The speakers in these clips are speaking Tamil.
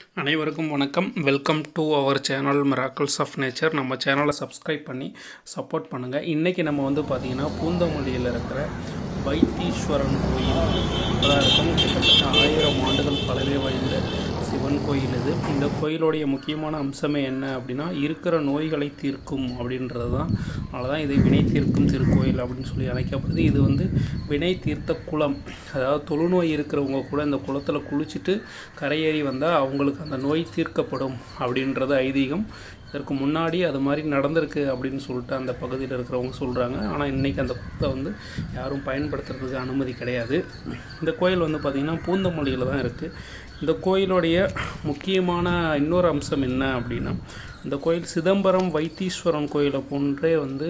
அனைவருக்கும் வணக்கம் welcome to our channel miracles of nature நம்ம சேனலை சப்ஸ்கிரைப் பண்ணி சப்போர்ட் பண்ணுங்கள் இன்றைக்கி நம்ம வந்து பார்த்திங்கன்னா பூந்தமல்லியில் இருக்கிற வைத்தீஸ்வரன் கோயில் தான் இருக்கும் கிட்டத்தட்ட ஆயிரம் ஆண்டுகள் பழமை வாய்ந்த சிவன் கோயில் இது இந்த கோயிலுடைய முக்கியமான அம்சமே என்ன அப்படின்னா இருக்கிற நோய்களை தீர்க்கும் அப்படின்றது தான் அதனால் இதை வினை தீர்க்கும் திருக்கோயில் அப்படின்னு சொல்லி அழைக்கப்படுது இது வந்து வினை தீர்த்த குளம் அதாவது தொழுநோய் இருக்கிறவங்க கூட இந்த குளத்தில் குளிச்சுட்டு கரையேறி வந்தால் அவங்களுக்கு அந்த நோய் தீர்க்கப்படும் அப்படின்றது ஐதீகம் இதற்கு முன்னாடி அது மாதிரி நடந்திருக்கு அப்படின்னு சொல்லிட்டு அந்த பகுதியில் இருக்கிறவங்க சொல்கிறாங்க ஆனால் இன்றைக்கி அந்த குளத்தை வந்து யாரும் பயன்படுத்துறதுக்கு அனுமதி கிடையாது இந்த கோயில் வந்து பார்த்திங்கன்னா பூந்தமல்லியில் தான் இருக்குது இந்த கோயிலுடைய முக்கியமான இன்னொரு அம்சம் என்ன அப்படின்னா இந்த கோயில் சிதம்பரம் வைத்தீஸ்வரன் கோயிலை போன்றே வந்து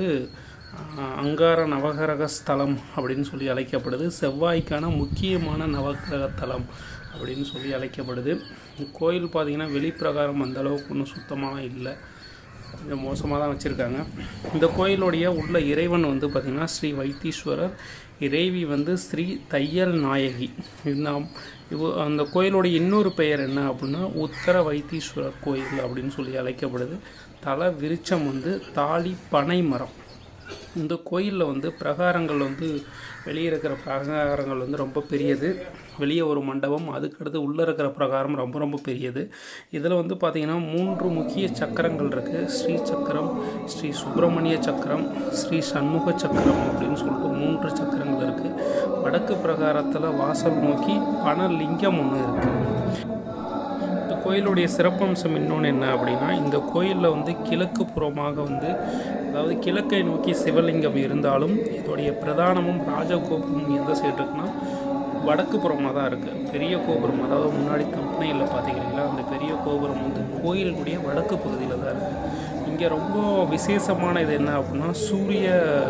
ஆஹ், அங்கார நவகிரக ஸ்தலம் அப்படின்னு சொல்லி அழைக்கப்படுது செவ்வாய்க்கான முக்கியமான நவகிரக தலம் அப்படின்னு சொல்லி அழைக்கப்படுது இந்த கோயில் பார்த்திங்கன்னா வெளிப்பிரகாரம் அந்த அளவுக்கு ஒன்றும் சுத்தமாக இல்லை கொஞ்சம் மோசமாக தான் வச்சுருக்காங்க இந்த கோயிலுடைய உள்ள இறைவன் வந்து பார்த்திங்கன்னா ஸ்ரீ வைத்தீஸ்வரர் இறைவி வந்து ஸ்ரீ தையல் நாயகி இந்த இவ அந்த கோயிலுடைய இன்னொரு பெயர் என்ன அப்படின்னா உத்தர வைத்தீஸ்வரர் கோயில் அப்படின்னு சொல்லி அழைக்கப்படுது தல விருட்சம் வந்து தாலி பனை மரம் இந்த கோயிலில் வந்து பிரகாரங்கள் வந்து வெளியே இருக்கிற பிரகாரங்கள் வந்து ரொம்ப பெரியது வெளியே ஒரு மண்டபம் அதுக்கடுத்து உள்ளே இருக்கிற பிரகாரம் ரொம்ப ரொம்ப பெரியது இதில் வந்து பார்த்திங்கன்னா மூன்று முக்கிய சக்கரங்கள் இருக்குது ஸ்ரீ சக்கரம் ஸ்ரீ சுப்பிரமணிய சக்கரம் ஸ்ரீ சண்முக சக்கரம் அப்படின்னு சொல்லிட்டு மூன்று சக்கரங்கள் இருக்குது வடக்கு பிரகாரத்தில் வாசல் நோக்கி பணலிங்கம் ஒன்று இருக்குது இந்த கோயிலுடைய சிறப்பம்சம் இன்னொன்று என்ன அப்படின்னா இந்த கோயிலில் வந்து கிழக்கு புறமாக வந்து அதாவது கிழக்கை நோக்கி சிவலிங்கம் இருந்தாலும் இதோடைய பிரதானமும் ராஜகோபுரம் எந்த சைடு இருக்குன்னா வடக்கு புறமாக தான் இருக்குது பெரிய கோபுரம் அதாவது முன்னாடி கம்பெனியில் பார்த்தீங்கன்னா அந்த பெரிய கோபுரம் வந்து கோயிலுடைய வடக்கு பகுதியில் தான் இருக்குது இங்கே ரொம்ப விசேஷமான இது என்ன அப்படின்னா சூரிய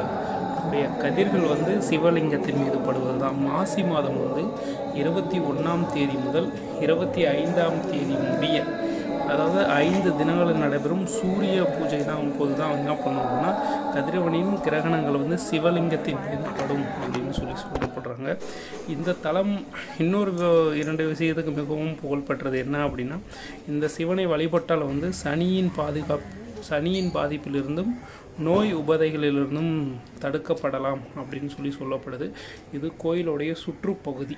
உடைய கதிர்கள் வந்து சிவலிங்கத்தின் மீது படுவது தான் மாசி மாதம் வந்து இருபத்தி ஒன்றாம் தேதி முதல் இருபத்தி ஐந்தாம் தேதி முடிய அதாவது ஐந்து தினங்கள் நடைபெறும் சூரிய பூஜை தான் போது தான் என்ன பண்ணுவாங்கன்னா கதிரவனின் கிரகணங்கள் வந்து சிவலிங்கத்தின் மீது படும் அப்படின்னு சொல்லி சொல்லப்படுறாங்க இந்த தலம் இன்னொரு வ- இரண்டு விஷயத்துக்கு மிகவும் புகழ்பெற்றது என்ன அப்படின்னா இந்த சிவனை வழிபட்டால் வந்து சனியின் பாதுகாப்பு சனியின் பாதிப்பிலிருந்தும் நோய் உபதைகளிலிருந்தும் தடுக்கப்படலாம் அப்படின்னு சொல்லி சொல்லப்படுது இது கோயிலுடைய சுற்றுப்பகுதி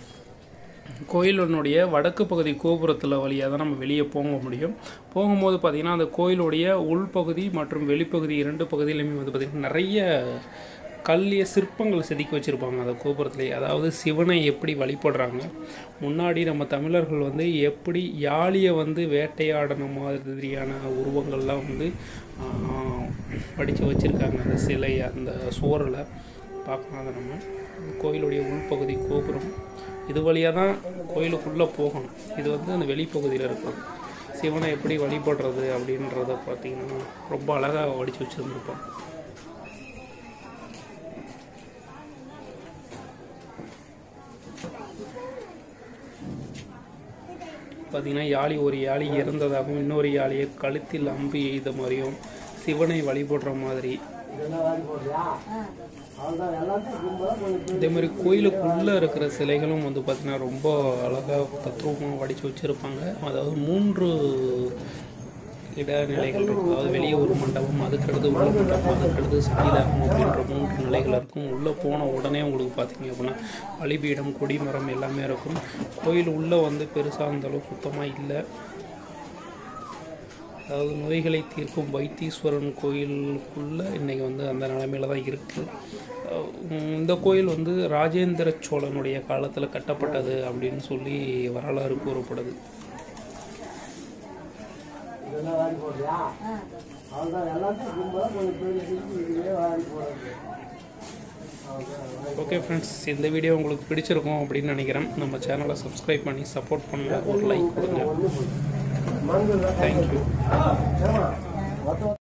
கோயிலினுடைய வடக்கு பகுதி கோபுரத்தில் வழியாக தான் நம்ம வெளியே போக முடியும் போகும்போது பார்த்திங்கன்னா அந்த கோயிலுடைய உள்பகுதி மற்றும் வெளிப்பகுதி இரண்டு பகுதியிலுமே வந்து பார்த்திங்கன்னா நிறைய கல்லிய சிற்பங்கள் செதுக்கி வச்சுருப்பாங்க அந்த கோபுரத்துலேயே அதாவது சிவனை எப்படி வழிபடுறாங்க முன்னாடி நம்ம தமிழர்கள் வந்து எப்படி யாழியை வந்து வேட்டையாடின மாதிரியான உருவங்கள்லாம் வந்து படித்து வச்சுருக்காங்க அந்த சிலை அந்த சுவரில் பார்க்கலாம் அதை நம்ம கோயிலுடைய உள்பகுதி கோபுரம் இது வழியாக தான் கோயிலுக்குள்ளே போகணும் இது வந்து அந்த வெளிப்பகுதியில் இருக்கும் சிவனை எப்படி வழிபடுறது அப்படின்றத பார்த்தீங்கன்னா ரொம்ப அழகாக வடித்து வச்சுருந்துருப்பாங்க பார்த்தீங்கன்னா யாழி ஒரு யாழி இறந்ததாகவும் இன்னொரு யாழியை கழுத்தில் அம்பு எய்த மாதிரியும் சிவனை வழிபடுற மாதிரி இதே மாதிரி கோயிலுக்குள்ளே இருக்கிற சிலைகளும் வந்து பார்த்திங்கன்னா ரொம்ப அழகாக தத்ரூபமாக வடித்து வச்சுருப்பாங்க அதாவது மூன்று இடநிலைகள் இருக்கும் அதாவது வெளியே ஒரு மண்டபம் அதுக்கடுத்து உள்ள மண்டபம் அதுக்கடுத்து சன்னிதானம் அப்படின்ற மூன்று நிலைகள் இருக்கும் உள்ளே போன உடனே உங்களுக்கு பார்த்தீங்க அப்படின்னா பலிபீடம் கொடிமரம் எல்லாமே இருக்கும் கோயில் உள்ளே வந்து பெருசாக அந்த அளவு சுத்தமாக இல்லை அதாவது நோய்களை தீர்க்கும் வைத்தீஸ்வரன் கோயிலுக்குள்ளே இன்றைக்கி வந்து அந்த நிலமையில தான் இருக்குது இந்த கோயில் வந்து ராஜேந்திர சோழனுடைய காலத்தில் கட்டப்பட்டது அப்படின்னு சொல்லி வரலாறு கூறப்படுது ஓகே ஃப்ரெண்ட்ஸ் இந்த வீடியோ உங்களுக்கு பிடிச்சிருக்கும் அப்படின்னு நினைக்கிறேன் நம்ம சேனலை சப்ஸ்கிரைப் பண்ணி சப்போர்ட் பண்ணுங்கள் ஒரு லைக் கொடுங்க தேங்க்யூ